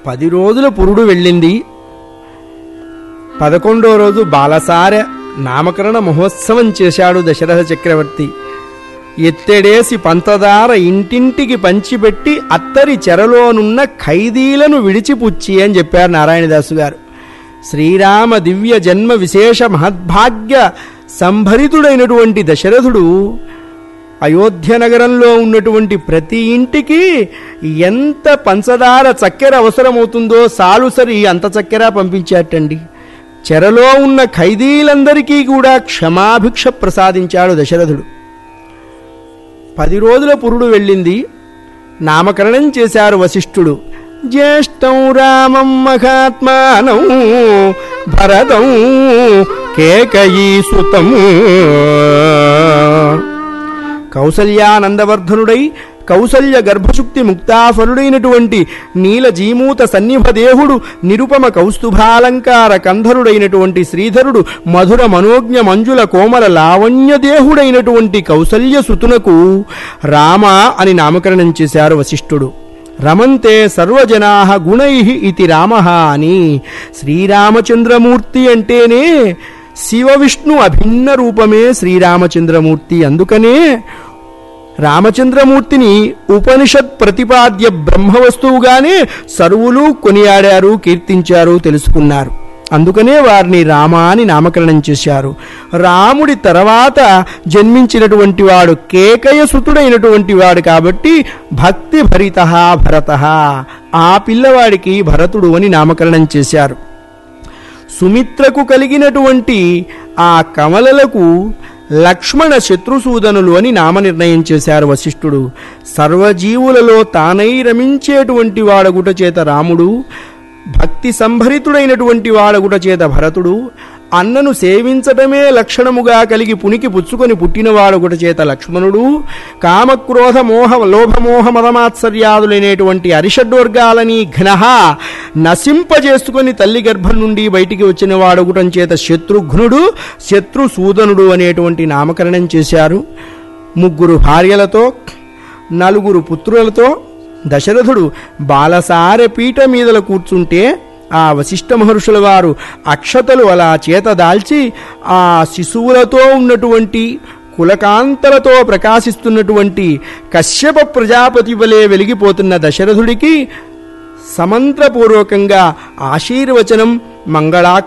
పది రోజుల పురుడు వెళ్ళింది పదకొండో రోజు బాలసార నామకరణ మహోత్సవం చేశాడు దశరథ చక్రవర్తి ఎత్తెడేసి పంతదార ఇంటింటికి పంచిపెట్టి అత్తరి చెరలోనున్న ఖైదీలను విడిచిపుచ్చి అని చెప్పారు నారాయణదాసు గారు శ్రీరామ దివ్య జన్మ విశేష మహద్భాగ్య సంభరితుడైనటువంటి దశరథుడు అయోధ్య నగరంలో ఉన్నటువంటి ప్రతి ఇంటికి ఎంత పంచదార చక్కెర అవసరమవుతుందో సాలుసరి అంత చక్కెర పంపించాటండి చెరలో ఉన్న ఖైదీలందరికీ కూడా క్షమాభిక్ష ప్రసాదించాడు దశరథుడు పది రోజుల పురుడు వెళ్ళింది నామకరణం చేశారు వశిష్ఠుడు జ్యేష్టం రామం మహాత్మానం భరతం కేకయీ సుతం కౌసల్యానందవర్ధనుడై కౌసల్య గర్భశుక్తి ముక్తాఫరుడైనటువంటి నీలజీమూత సన్నిభదేహుడు నిరుపమ కౌస్తుభాలంకార కంధరుడైనటువంటి శ్రీధరుడు మధుర మనోజ్ఞ మంజుల కోమల లావణ్యదేహుడైనటువంటి కౌసల్య సుతునకు రామ అని నామకరణం చేశారు వశిష్ఠుడు రమంతే సర్వజనా గుణై ఇది రామ అని శ్రీరామచంద్రమూర్తి అంటేనే శివ విష్ణు అభిన్న రూపమే శ్రీరామచంద్రమూర్తి అందుకనే రామచంద్రమూర్తిని ఉపనిషత్ ప్రతిపాద్య బ్రహ్మవస్తువుగానే సర్వులు కొనియాడారు కీర్తించారు తెలుసుకున్నారు అందుకనే వారిని రామ అని నామకరణం చేశారు రాముడి తర్వాత జన్మించినటువంటి వాడు కేకయసుతుడైనటువంటి వాడు కాబట్టి భక్తి భరిత భరత ఆ పిల్లవాడికి భరతుడు అని నామకరణం చేశారు సుమిత్రకు కలిగినటువంటి ఆ కమలలకు లక్ష్మణ శత్రుసూదనులు అని నామనిర్ణయం చేశారు వశిష్ఠుడు సర్వజీవులలో తానై రమించేటువంటి వాడగుట చేత రాముడు భక్తి సంభరితుడైనటువంటి వాడగుట చేత భరతుడు అన్నను సేవించటమే లక్షణముగా కలిగి పునికి పుచ్చుకొని పుట్టినవాడొకట చేత లక్ష్మణుడు కామక్రోధ మోహ లోభమోహ మదమాత్సర్యాదులైనటువంటి అరిషడ్వర్గాలని ఘ్నహ నశింపజేసుకొని తల్లి గర్భం నుండి బయటికి వచ్చిన వాడొకటం చేత శత్రుఘ్నుడు శత్రుసూదనుడు అనేటువంటి నామకరణం చేశారు ముగ్గురు భార్యలతో నలుగురు పుత్రులతో దశరథుడు బాలసార పీఠ మీదల కూర్చుంటే ఆ వశిష్ఠ మహర్షుల వారు అక్షతలు అలా చేత దాల్చి ఆ శిశువులతో ఉన్నటువంటి కులకాంతలతో ప్రకాశిస్తున్నటువంటి కశ్యప ప్రజాపతి వలె వెలిగిపోతున్న దశరథుడికి సమంత్రపూర్వకంగా ఆశీర్వచనం మంగళా